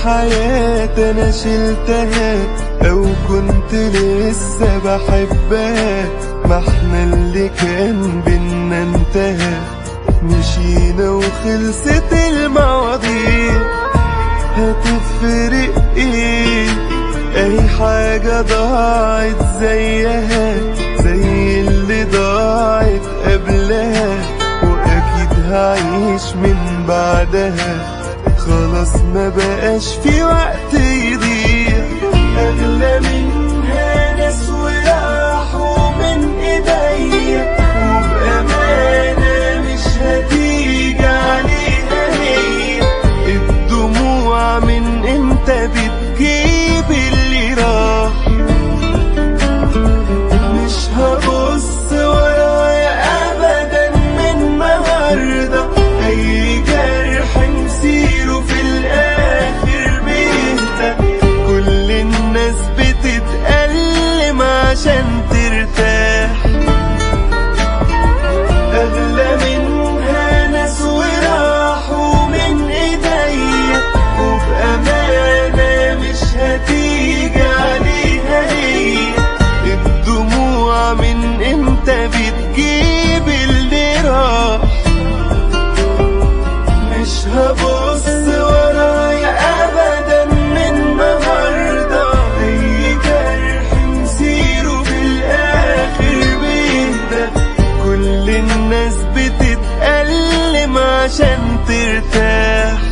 حياتي انا شلتها او كنت لسه بحبها ما احنا اللي كان بينا انتهى مشينا وخلصت المواضيع هتفرق ايه اي حاجة ضاعت زيها زي اللي ضاعت قبلها واكيد هعيش من بعدها خلاص ما بقاش في وقت يضيع اغلى منها ناس وراحوا من ايديا وبامانه مش هتيجي عليها هي الدموع من امتى بتجيب اللي راح مش هبص ورايا ابدا من النهارده اي جرح مسيره في الاخر بيهدى كل الناس بتتألم عشان ترتاح اغلى منها ناس وراحوا من ايديا وبامانه مش هتيجي عليها هي الدموع من امتى بتجيب اللي راح مش هبص ورايا ابدا من النهارده اي جرح مسيره بالاخر بيهدى كل الناس بتتألم عشان ترتاح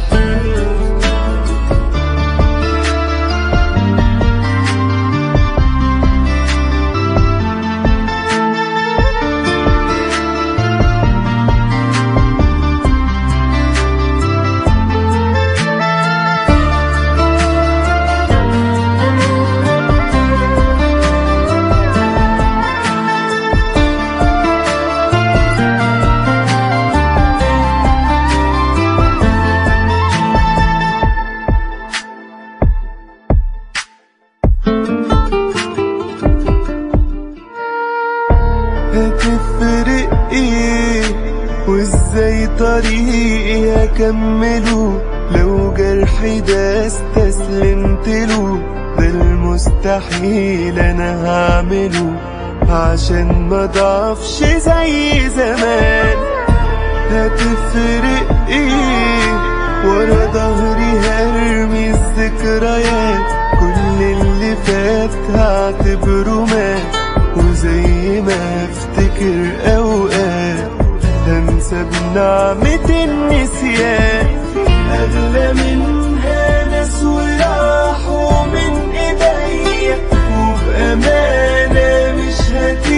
هتفرق ايه وازاي طريقي هكمله لو جرحي ده استسلمت له ده المستحيل انا هعمله عشان ما ضعفش زي زمان هتفرق ايه ورا ظهري هرمي الذكريات كل اللي فات هعتبره مات وزي ما افتكر اوقات هنسى بنعمة النسيان اغلى منها ناس وراحوا من ايديا وبامانة مش هتيجي